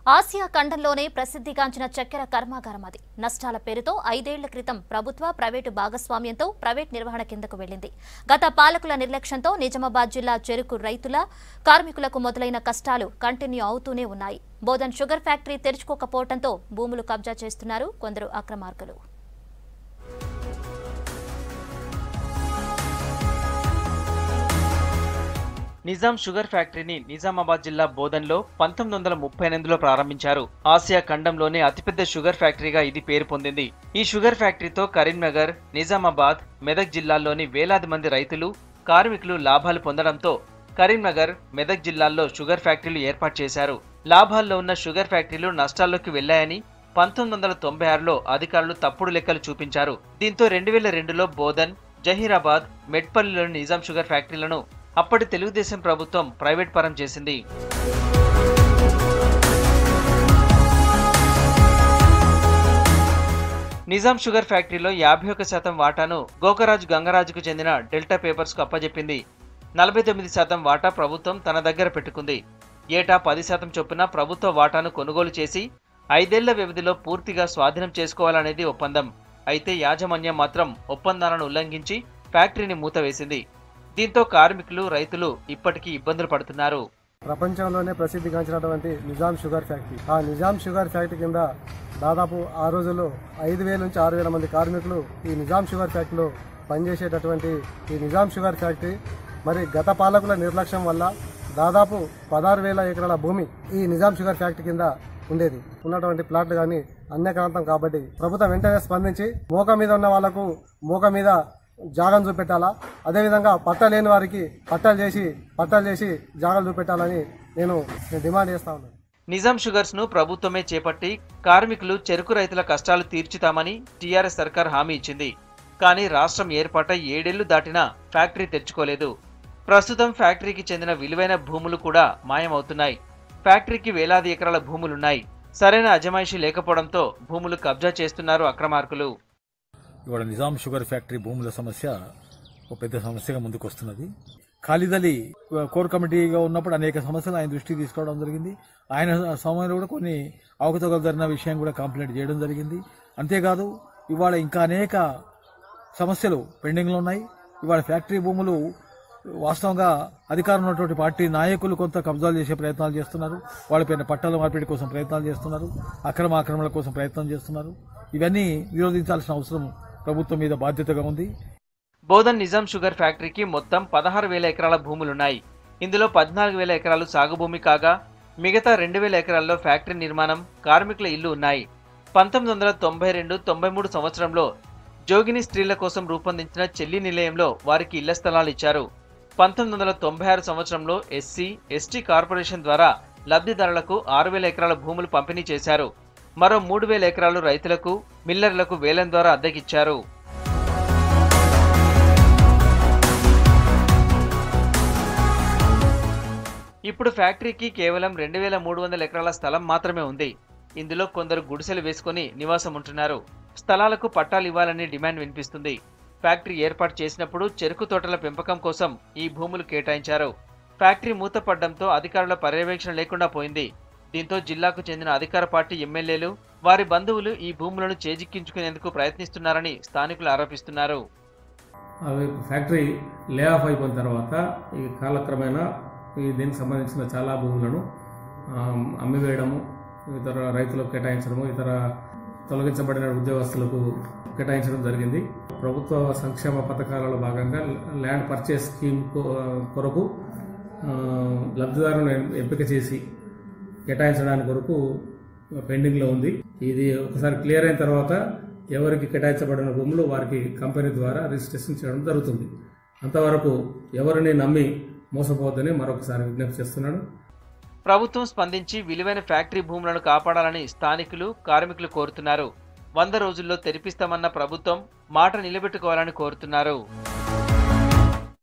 Asia ఖండంలోనే ప్రసిద్ధిగాంచిన చక్కెర కర్మాగారం అది నష్టాల పేరుతో ఐదేళ్ల క్రితం ప్రభుత్వ ప్రైవేటు భాగస్వామ్యంతో ప్రైవేట్ నిర్వహణ కిందకు వెళ్లింది గత పాలకుల నిర్లక్ష్యంతో నిజామాబాద్ జిల్లా చెరుకు రైతుల కార్మికులకు మొదలైన కష్టాలు కంటిన్యూ అవుతూనే ఉన్నాయి బోధన్ షుగర్ ఫ్యాక్టరీ తెరుచుకోకపోవడంతో భూములు కబ్జా చేస్తున్నారు కొందరు అక్రమార్కులు నిజాం షుగర్ ఫ్యాక్టరీని నిజామాబాద్ జిల్లా బోధన్లో పంతొమ్మిది వందల ముప్పై ఎనిమిదిలో ప్రారంభించారు ఆసియా ఖండంలోనే అతిపెద్ద షుగర్ ఫ్యాక్టరీగా ఇది పేరు పొందింది ఈ షుగర్ ఫ్యాక్టరీతో కరీంనగర్ నిజామాబాద్ మెదక్ జిల్లాల్లోని వేలాది మంది రైతులు కార్మికులు లాభాలు పొందడంతో కరీంనగర్ మెదక్ జిల్లాల్లో షుగర్ ఫ్యాక్టరీలు ఏర్పాటు చేశారు లాభాల్లో ఉన్న షుగర్ ఫ్యాక్టరీలు నష్టాల్లోకి వెళ్లాయని పంతొమ్మిది వందల తొంభై ఆరులో అధికారులు తప్పుడు లెక్కలు చూపించారు దీంతో రెండు వేల రెండులో బోధన్ జహీరాబాద్ మెట్పల్లిలోని నిజాం షుగర్ ఫ్యాక్టరీలను అప్పటి తెలుగుదేశం ప్రభుత్వం ప్రైవేట్ పరం చేసింది నిజాం షుగర్ ఫ్యాక్టరీలో యాభై ఒక్క శాతం వాటాను గోకరాజు గంగరాజుకు చెందిన డెల్టా పేపర్స్కు అప్పజెప్పింది నలభై తొమ్మిది శాతం వాటా ప్రభుత్వం తన దగ్గర పెట్టుకుంది ఏటా పది శాతం చొప్పున ప్రభుత్వ వాటాను కొనుగోలు చేసి ఐదేళ్ల వ్యవధిలో పూర్తిగా స్వాధీనం చేసుకోవాలనేది ఒప్పందం అయితే యాజమాన్యం మాత్రం ఒప్పందాలను ఉల్లంఘించి ఫ్యాక్టరీని మూతవేసింది దీంతో కార్మికులు రైతులు ఇప్పటికీ ఇబ్బందులు పడుతున్నారు ప్రపంచంలోనే ప్రసిద్ధిగాంచినటువంటి నిజాం షుగర్ ఫ్యాక్టరీ ఆ నిజాం షుగర్ ఫ్యాక్టరీ కింద దాదాపు ఆ రోజుల్లో ఐదు వేల నుంచి ఆరు వేల మంది కార్మికులు ఈ నిజాం షుగర్ ఫ్యాక్టరీలో పనిచేసేటటువంటి ఈ నిజాం షుగర్ ఫ్యాక్టరీ మరి గత పాలకుల నిర్లక్ష్యం వల్ల దాదాపు పదహారు వేల ఎకరాల భూమి ఈ నిజాం షుగర్ ఫ్యాక్టరీ కింద ఉండేది ఉన్నటువంటి ప్లాట్లు కానీ అన్యక్రాంతం కాబట్టి ప్రభుత్వం వెంటనే స్పందించి మోక మీద ఉన్న వాళ్లకు మోక మీద జాగం చూపెట్టాలా అదేవిధంగా పట్ట లేని వారికి పట్టాలు చేసి పట్టాలు చేసి జాగాలు చూపెట్టాలని నేను నేను డిమాండ్ చేస్తా ఉన్నాను నిజాం షుగర్స్ ను ప్రభుత్వమే చేపట్టి కార్మికులు చెరుకు రైతుల కష్టాలు తీర్చుతామని టీఆర్ఎస్ సర్కార్ హామీ ఇచ్చింది కానీ రాష్ట్రం ఏర్పాటై ఏడేళ్లు దాటినా ఫ్యాక్టరీ తెచ్చుకోలేదు ప్రస్తుతం ఫ్యాక్టరీకి చెందిన విలువైన భూములు కూడా మాయమవుతున్నాయి ఫ్యాక్టరీకి వేలాది ఎకరాల భూములున్నాయి సరైన అజమాయిషీ లేకపోవడంతో భూములు కబ్జా చేస్తున్నారు అక్రమార్కులు ఇవాళ నిజాం షుగర్ ఫ్యాక్టరీ భూముల సమస్య ఒక పెద్ద సమస్యగా ముందుకు వస్తున్నది ఖాళీద్ అలీ కోర్ కమిటీగా ఉన్నప్పుడు అనేక సమస్యలు ఆయన దృష్టికి తీసుకురావడం జరిగింది ఆయన సమయంలో కూడా కొన్ని అవకతవకలు జరిగిన విషయం కూడా కంప్లైంట్ చేయడం జరిగింది అంతేకాదు ఇవాళ ఇంకా అనేక సమస్యలు పెండింగ్లో ఉన్నాయి ఇవాళ ఫ్యాక్టరీ భూములు వాస్తవంగా అధికారం ఉన్నటువంటి పార్టీ నాయకులు కొంత కబ్జాలు చేసే ప్రయత్నాలు చేస్తున్నారు వాళ్ళపైన పట్టాల మార్పిడి కోసం ప్రయత్నాలు చేస్తున్నారు అక్రమ ఆక్రమణల కోసం ప్రయత్నం చేస్తున్నారు ఇవన్నీ నిరోధించాల్సిన అవసరం ప్రభుత్వం మీద బాధ్యతగా ఉంది బోధన్ నిజాం షుగర్ ఫ్యాక్టరీకి మొత్తం పదహారు వేల ఎకరాల భూములున్నాయి ఇందులో పద్నాలుగు వేల ఎకరాలు సాగు భూమి కాగా మిగతా రెండు వేల ఎకరాల్లో ఫ్యాక్టరీ నిర్మాణం కార్మికుల ఇల్లు ఉన్నాయి పంతొమ్మిది వందల తొంభై రెండు తొంభై మూడు సంవత్సరంలో జోగిని స్త్రీల కోసం రూపొందించిన చెల్లి నిలయంలో వారికి ఇళ్ల స్థలాలు ఇచ్చారు పంతొమ్మిది వందల తొంభై ఆరు సంవత్సరంలో ఎస్సీ ఎస్టీ కార్పొరేషన్ ద్వారా లబ్ధిదారులకు ఆరు వేల ఎకరాల భూములు పంపిణీ చేశారు మరో మూడు వేల ఎకరాలు రైతులకు మిల్లర్లకు వేలం ద్వారా అద్దెకిచ్చారు ఇప్పుడు ఫ్యాక్టరీకి కేవలం రెండు వేల మూడు వందల ఎకరాల స్థలం మాత్రమే ఉంది ఇందులో కొందరు గుడిసెలు వేసుకుని నివాసం ఉంటున్నారు స్థలాలకు పట్టాలు ఇవ్వాలని డిమాండ్ వినిపిస్తుంది ఫ్యాక్టరీ ఏర్పాటు చేసినప్పుడు చెరుకు తోటల పెంపకం కోసం ఈ భూములు కేటాయించారు ఫ్యాక్టరీ మూతపడ్డంతో అధికారుల పర్యవేక్షణ లేకుండా పోయింది దీంతో జిల్లాకు చెందిన అధికార పార్టీ ఎమ్మెల్యేలు వారి బంధువులు ఈ భూములను చేజిక్కించుకునేందుకు ప్రయత్నిస్తున్నారని స్థానికులు ఆరోపిస్తున్నారు అవి ఫ్యాక్టరీ లే ఆఫ్ అయిపోయిన తర్వాత ఈ కాలక్రమేణా ఈ దీనికి సంబంధించిన చాలా భూములను ఆ, అమ్మివేయడము ఇతర రైతులకు కేటాయించడము ఇతర తొలగించబడిన ఉద్యోగస్తులకు కేటాయించడం జరిగింది ప్రభుత్వ సంక్షేమ పథకాలలో భాగంగా ల్యాండ్ పర్చేస్ స్కీమ్ కొ- కొరకు ఆ, లబ్ధిదారులను ఎం- ఎంపిక చేసి కేటాయించడానికి కొరకు పెండింగ్లో ఉంది ఇది ఒకసారి క్లియర్ అయిన తర్వాత ఎవరికి కేటాయించబడిన భూములు వారికి కంపెనీ ద్వారా రిజిస్ట్రేషన్ చేయడం జరుగుతుంది అంతవరకు ఎవరిని నమ్మి మోసపోవద్దని మరొకసారి విజ్ఞప్తి చేస్తున్నాను ప్రభుత్వం స్పందించి విలువైన ఫ్యాక్టరీ భూములను కాపాడాలని స్థానికులు కార్మికులు కోరుతున్నారు వంద రోజుల్లో తెరిపిస్తామన్న ప్రభుత్వం మాట నిలబెట్టుకోవాలని కోరుతున్నారు